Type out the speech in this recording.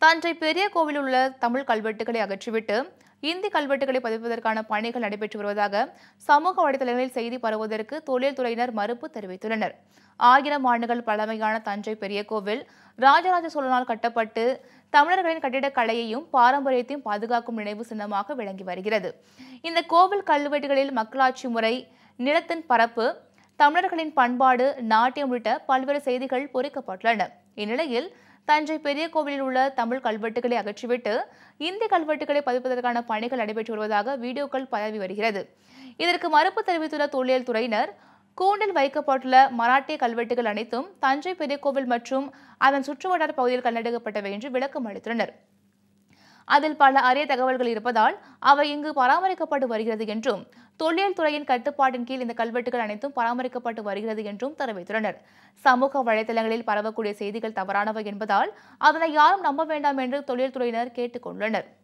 தஞ்சை பெரிய கோவிலில் உள்ள தமிழ் கல்வெட்டுகளை அகற்றிவிட்டு இந்தி கல்வெட்டுகளை பதிப்பதற்கான பணிகள் நடைபெற்று வருவதாக சமூக வலைதளங்களில் செய்தி பரவுவதற்கு தொழில்துறையினர் மறுப்பு தெரிவித்துள்ளனர் ஆயிரம் ஆண்டுகள் பழமையான தஞ்சை பெரிய கோவில் ராஜராஜ சோழனால் கட்டப்பட்டு தமிழர்களின் கட்டிடக்கலையையும் பாரம்பரியத்தையும் பாதுகாக்கும் நினைவு சின்னமாக விளங்கி வருகிறது இந்த கோவில் கல்வெட்டுகளில் மக்களாட்சி முறை நிலத்தின் பரப்பு தமிழர்களின் பண்பாடு நாட்டியம் உள்ளிட்ட பல்வேறு செய்திகள் பொறிக்கப்பட்டுள்ளன இந்நிலையில் தஞ்சை பெரிய கோவிலில் உள்ள தமிழ் கல்வெட்டுகளை அகற்றிவிட்டு இந்தி கல்வெட்டுகளை பதிப்பதற்கான பணிகள் நடைபெற்று வருவதாக வீடியோக்கள் பரவி வருகிறது இதற்கு மறுப்பு தெரிவித்துள்ள தொல்லியல் துறையினர் கூண்டில் வைக்கப்பட்டுள்ள மராட்டிய கல்வெட்டுகள் அனைத்தும் தஞ்சை பெரிய கோவில் மற்றும் அதன் சுற்றுவட்டார பகுதியில் கண்டெடுக்கப்பட்டவை என்று விளக்கம் அளித்துள்ளனர் அதில் பல அரிய தகவல்கள் இருப்பதால் அவை இங்கு பராமரிக்கப்பட்டு வருகிறது என்றும் தொல்லியல் துறையின் கட்டுப்பாட்டின் கீழ் இந்த கல்வெட்டுகள் அனைத்தும் பராமரிக்கப்பட்டு வருகிறது என்றும் தெரிவித்துள்ளனர் சமூக வலைதளங்களில் பரவக்கூடிய செய்திகள் தவறானவை என்பதால் அதனை யாரும் நம்ப வேண்டாம் என்று தொழில் துறையினர் கேட்டுக் கொண்டுள்ளனர்